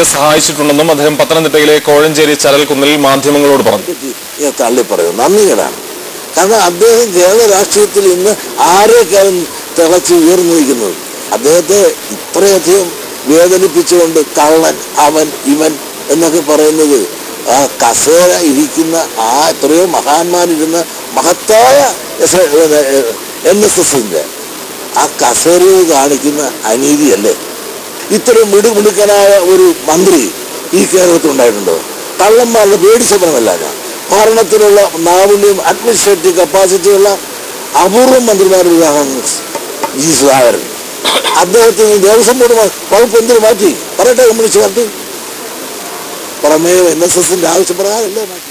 പാർട്ടിയെ സഹായിച്ചിട്ടുണ്ടെന്നും അദ്ദേഹം പത്തനംതിട്ടയിലെ കോഴഞ്ചേരി ചരൽക്കുന്നിൽ മാധ്യമങ്ങളോട് പറഞ്ഞു പറ്റി ഞാൻ തള്ളി പറയും നന്ദികേടാണ് കാരണം അദ്ദേഹം കേരള രാഷ്ട്രീയത്തിൽ ഇന്ന് ആരെക്കാളും തിളച്ച് ഉയർന്നു നിൽക്കുന്നത് അദ്ദേഹത്തെ ഇത്രയധികം വേദനിപ്പിച്ചുകൊണ്ട് കള്ളൻ അവൻ ഇവൻ എന്നൊക്കെ പറയുന്നത് ആ കസേര ഇരിക്കുന്ന ആ എത്രയോ മഹാന്മാരിരുന്ന മഹത്തായ എൻ എസ് എസിന്റെ ആ കസേരയിൽ കാണിക്കുന്ന അനീതിയല്ലേ ഇത്രയും മിടുമിടുക്കനായ ഒരു മന്ത്രി ഈ കേരളത്തിൽ ഉണ്ടായിട്ടുണ്ടോ കള്ളന്മാരുടെ പേടിച്ചവരമല്ല ഞാൻ ഭരണത്തിലുള്ള നാവിന്യം അഡ്മിനിസ്ട്രേറ്റീവ് കപ്പാസിറ്റിയുള്ള അപൂർവം മന്ത്രിമാരുടെ ഉദാഹരണം ജി സുധാകരൻ അദ്ദേഹത്തിന് ദേവസ്വം ബോർഡ് വ- വകുപ്പ് എന്തിനു മാറ്റി പറയട്ടെ കമ്മ്യൂണിസ്റ്റ് പാർട്ടി പ്രമേയം എൻ എസ് എസിന്റെ ആവശ്യപ്രകാരമല്ലേ മാറ്റി